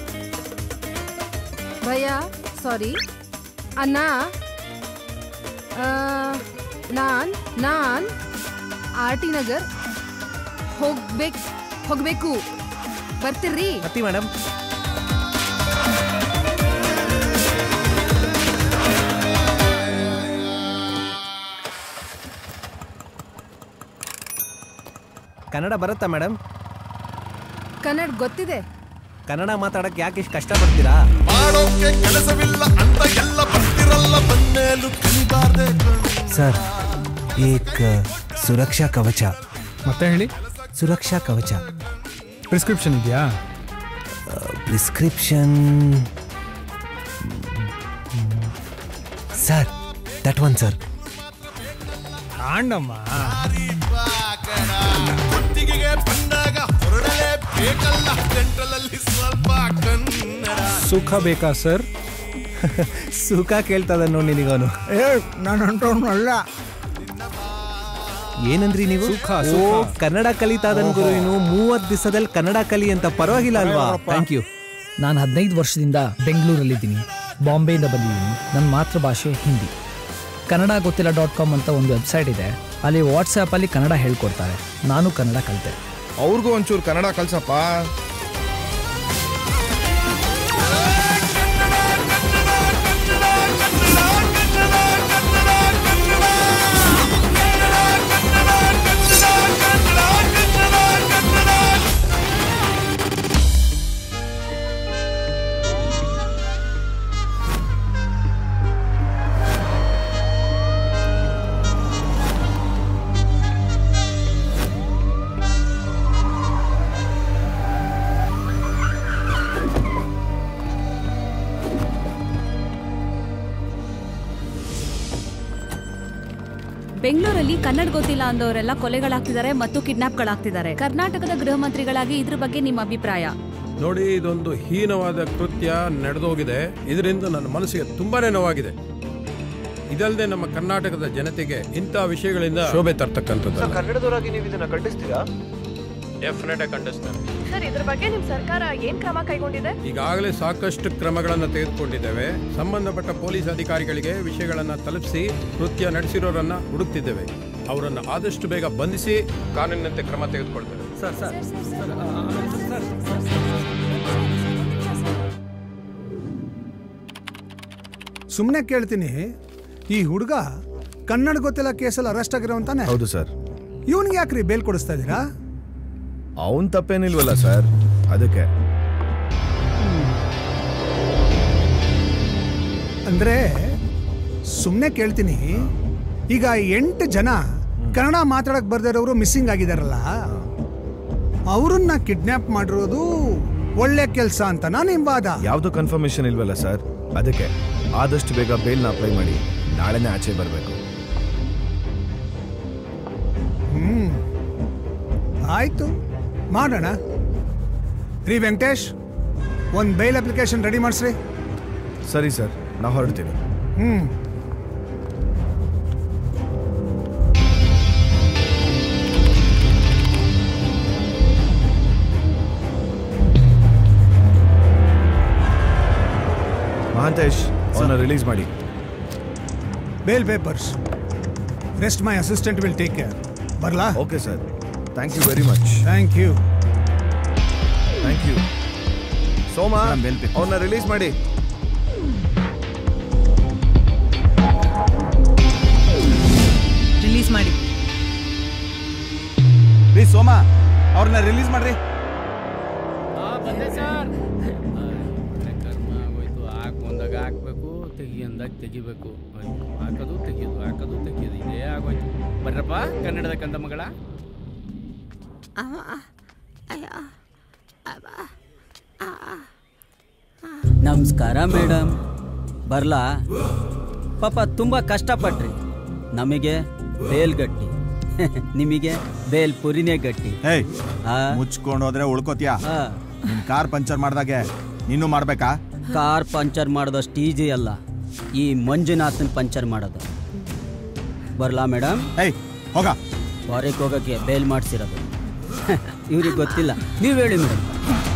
भैया सॉरी ಅಣ್ಣ ಆ, ನಾನ್ ನಾನ್ ಆರ್ ಟಿ ನಗರ್ ಹೋಗ್ಬೇಕು ಹೋಗ್ಬೇಕು ಬರ್ತೀರ್ರಿ ಹತ್ತಿ ಮೇಡಮ್ ಕನ್ನಡ ಬರುತ್ತಾ ಮೇಡಮ್ ಕನ್ನಡ ಗೊತ್ತಿದೆ ಕನ್ನಡ ಮಾತಾಡಕ್ಕೆ ಯಾಕೆ ಇಷ್ಟು ಕಷ್ಟ ಪಡ್ತೀರಾ ಮಾಡೋಕೆ ಕೆಲಸವಿಲ್ಲ ಅಂತ ಎಲ್ಲ ಬರ್ತಿರಲ್ಲ ಬಂದೇಲು ಕಲಿಬಾರ್ದೆ ಸರ್ ಏಕ್ ಸುರಕ್ಷಾ ಕವಚ ಮತ್ತೆ ಹೇಳಿ ಸುರಕ್ಷಾ ಕವಚ ಪ್ರಿಸ್ಕ್ರಿಪ್ಷನ್ ಇದೆಯಾ prescription sir that one sir ಕಾಂಡಮ್ಮ ಒಟ್ಟಿಗೆ ಬಂದಾಗ ಹೊರಡಲೇ ಬೇಕಲ್ಲ ಗಂಟಲಲ್ಲಿ ಸ್ವಲ್ಪ ಕನ್ನಡ ಸುಖ ಬೇಕಾ ಸರ್ ಸುಖ ಕೇಳ್ತದ ನೋಡಿ ನಿನಗವನು ಏ ನಾನು ಅಂಟೋನು ಅಲ್ಲ ಏನಂದ್ರಿ ನೀವು ಸುಖ, ಓ ಸುಖ. ಕನ್ನಡ ಕಲಿತಾದನ್ ಗುರು ಇನ್ನು ಮೂವತ್ ದಿವಸದಲ್ಲಿ ಕನ್ನಡ ಕಲಿ ಅಂತ ಪರವಾಗಿಲ್ಲ ಅಲ್ವಾ ಥ್ಯಾಂಕ್ ಯು ನಾನು ಹದಿನೈದು ವರ್ಷದಿಂದ ಬೆಂಗಳೂರಲ್ಲಿದ್ದೀನಿ ಬಾಂಬೆಯಿಂದ ಬಂದಿದ್ದೀನಿ ನನ್ನ ಮಾತೃಭಾಷೆ ಹಿಂದಿ ಕನ್ನಡ ಗೊತ್ತಿಲ್ಲ ಡಾಟ್ ಕಾಮ್ ಅಂತ ಒಂದು ವೆಬ್ಸೈಟ್ ಇದೆ ಅಲ್ಲಿ ವಾಟ್ಸಪ್ಪಲ್ಲಿ ಕನ್ನಡ ಹೇಳ್ಕೊಡ್ತಾರೆ ನಾನು ಕನ್ನಡ ಕಲಿತೆ ಅವ್ರಿಗೂ ಒಂಚೂರು ಕನ್ನಡ ಕಲ್ಸಪ್ಪ ಕನ್ನಡ ಬೆಂಗಳೂರಲ್ಲಿ ಕನ್ನಡ ಗೊತ್ತಿಲ್ಲ ಅಂದವರೆಲ್ಲ ಕೊಲೆಗಳಾಗ್ತಿದ್ದಾರೆ ಮತ್ತು ಕಿಡ್ನಾಪ್ಗಳಾಗ್ತಿದ್ದಾರೆ ಕರ್ನಾಟಕದ ಗೃಹ ಮಂತ್ರಿಗಳಾಗಿ ಇದ್ರ ಬಗ್ಗೆ ನಿಮ್ಮ ಅಭಿಪ್ರಾಯ ನೋಡಿ ಇದೊಂದು ಹೀನವಾದ ಕೃತ್ಯ ನಡೆದೋಗಿದೆ ಇದರಿಂದ ನನ್ನ ಮನಸ್ಸಿಗೆ ತುಂಬಾನೇ ನೋವಾಗಿದೆ ಇದಲ್ಲದೆ ನಮ್ಮ ಕರ್ನಾಟಕದ ಜನತೆಗೆ ಇಂಥ ವಿಷಯಗಳಿಂದ ಶೋಭೆ ತರ್ತಕ್ಕಂಥದ್ದು ಕನ್ನಡದವರಾಗಿ ನೀವು ಇದನ್ನ ಖಂಡಿಸ್ತೀರಾ ಡೆಫಿನೆಟ್ ಆಗಿ ಖಂಡಿಸ್ತೇನೆ ಸರ್ ಇದ್ರ ಬಗ್ಗೆ ನಿಮ್ ಸರ್ಕಾರ ಏನ್ ಕ್ರಮ ಕೈಗೊಂಡಿದೆ ಈಗಾಗಲೇ ಸಾಕಷ್ಟು ಕ್ರಮಗಳನ್ನು ತೆಗೆದುಕೊಂಡಿದ್ದೇವೆ ಸಂಬಂಧಪಟ್ಟ ಪೊಲೀಸ್ ಅಧಿಕಾರಿಗಳಿಗೆ ವಿಷಯಗಳನ್ನು ತಲುಪಿಸಿ ಕೃತ್ಯ ನಡೆಸಿರೋರನ್ನ ಹುಡುಕ್ತಿದ್ದೇವೆ ಅವರನ್ನು ಆದಷ್ಟು ಬೇಗ ಬಂಧಿಸಿ ಕಾನೂನಿನಂತೆ ಕ್ರಮ ತೆಗೆದುಕೊಳ್ತೇವೆ ಸರ್ ಸರ್ ಸುಮ್ಮನೆ ಕೇಳ್ತೀನಿ ಈ ಹುಡುಗ ಕನ್ನಡ ಗೊತ್ತಿಲ್ಲ ಕೇಸಲ್ಲಿ ಅರೆಸ್ಟ್ ಆಗಿರೋಂತಾನೆ ಹೌದು ಸರ್ ಇವನ್ಗೆ ಯಾಕ್ರಿ ಬೇಲ್ ಕೊಡಿಸ್ತಾ ಇದ್ದೀರಾ ಅವನ್ ತಪ್ಪೇನಿಲ್ವಲ್ಲ ಸರ್ ಅದಕ್ಕೆ ಅಂದ್ರೆ ಸುಮ್ಮನೆ ಕೇಳ್ತೀನಿ ಈಗ ಎಂಟು ಜನ ಕನ್ನಡ ಮಾತಾಡಕ್ ಬರ್ದಿರೋರು ಮಿಸ್ಸಿಂಗ್ ಆಗಿದಾರಲ್ಲ ಅವ್ರನ್ನ ಕಿಡ್ನಾಪ್ ಮಾಡಿರೋದು ಒಳ್ಳೆ ಕೆಲಸ ಅಂತ ನಿಮ್ ವಾದ ಯಾವ್ದು ಕನ್ಫರ್ಮೇಶನ್ ಇಲ್ವಲ್ಲ ಸರ್ ಅದಕ್ಕೆ ಆದಷ್ಟು ಬೇಗ ಬೇಲ್ನ ಅಪ್ಲೈ ಮಾಡಿ ನಾಳೆನೇ ಆಚೆ ಬರಬೇಕು ಹ್ಮ್ ಆಯ್ತು ಮಾಡೋಣ ರೀ ವೆಂಕಟೇಶ್ ಒಂದು ಬೇಲ್ ಅಪ್ಲಿಕೇಶನ್ ರೆಡಿ ಮಾಡಿಸ್ರಿ ಸರಿ ಸರ್ ನಾ ಹೊರಡ್ತೀನಿ ಹ್ಮ್ ಮಹಾಂತೇಶ್ ಅವನ್ನ ರಿಲೀಸ್ ಮಾಡಿ bail papers rest my assistant will take care ಬರ್ಲಾ okay sir thank you very much thank you thank you ಸೋಮ ಅವನ್ನ ರಿಲೀಸ್ ಮಾಡಿ ರಿಲೀಸ್ ಮಾಡಿ ರೀ ಸೋಮ ಅವ್ರನ್ನ ರಿಲೀಸ್ ಮಾಡ್ರಿ ಬಂದೆ ಸರ್ ಕರ್ಮ ಆಗೋಯ್ತು ಹಾಕ್ ಬಂದಾಗ ಹಾಕ್ಬೇಕು ತೆಗಿ ಅಂದಾಗ ತೆಗಿಬೇಕು ಆಯ್ತು. ಹಾಕೋದು ತೆಗಿಯೋದು ಹಾಕೋದು ತೆಗಿಯೋದು ಇದೇ ಆಗೋಯ್ತು ಬರ್ರಪ್ಪ ಕನ್ನಡದ ಕಂದ ಮಗಳ ನಮಸ್ಕಾರ ಮೇಡಮ್ ಬರ್ಲಾ ಪಾಪ ತುಂಬ ಕಷ್ಟಪಟ್ರಿ ನಮಗೆ ಬೇಲ್ ಗಟ್ಟಿ ನಿಮಗೆ ಬೇಲ್ ಪುರಿನೇ ಗಟ್ಟಿ ಏಯ್ ಮುಚ್ಕೊಂಡು ಹೋದ್ರೆ ಉಳ್ಕೋತ್ಯಾ ನಿನ್ ಕಾರ್ ಪಂಚರ್ ಮಾಡ್ದಾಗೆ ನೀನು ಮಾಡ್ಬೇಕಾ ಕಾರ್ ಪಂಚರ್ ಮಾಡೋದಷ್ಟು ಈಜಿ ಅಲ್ಲ ಈ ಮಂಜುನಾಥನ್ ಪಂಚರ್ ಮಾಡೋದು ಬರ್ಲಾ ಮೇಡಮ್ ಏಯ್ ಹೋಗ ಹೊರಗೆ ಹೋಗೋಕ್ಕೆ ಬೇಲ್ ಮಾಡಿಸಿರೋದು ಇವ್ರಿಗೆ ಗೊತ್ತಿಲ್ಲ ನೀವು ಹೇಳಿ ಮೇಡಮ್